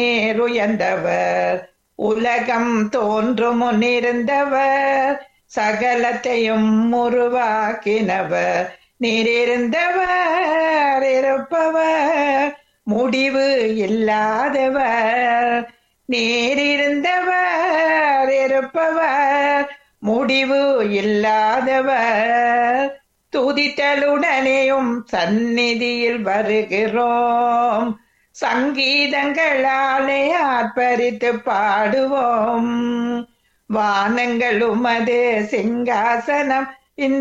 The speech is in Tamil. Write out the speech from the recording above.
உயர்ந்தவர் உலகம் தோன்றும் முன்னிருந்தவர் சகலத்தையும் உருவாக்கினவர் நீரிருந்தவர் இருப்பவர் முடிவு இல்லாதவர் நீரிருந்தவர் இருப்பவர் முடிவு இல்லாதவர் துதித்தலுடனேயும் சந்நிதியில் வருகிறோம் சங்கீதங்களாலே ஆர்ப்பரித்து பாடுவோம் வானங்களும் அது சிங்காசனம் இந்த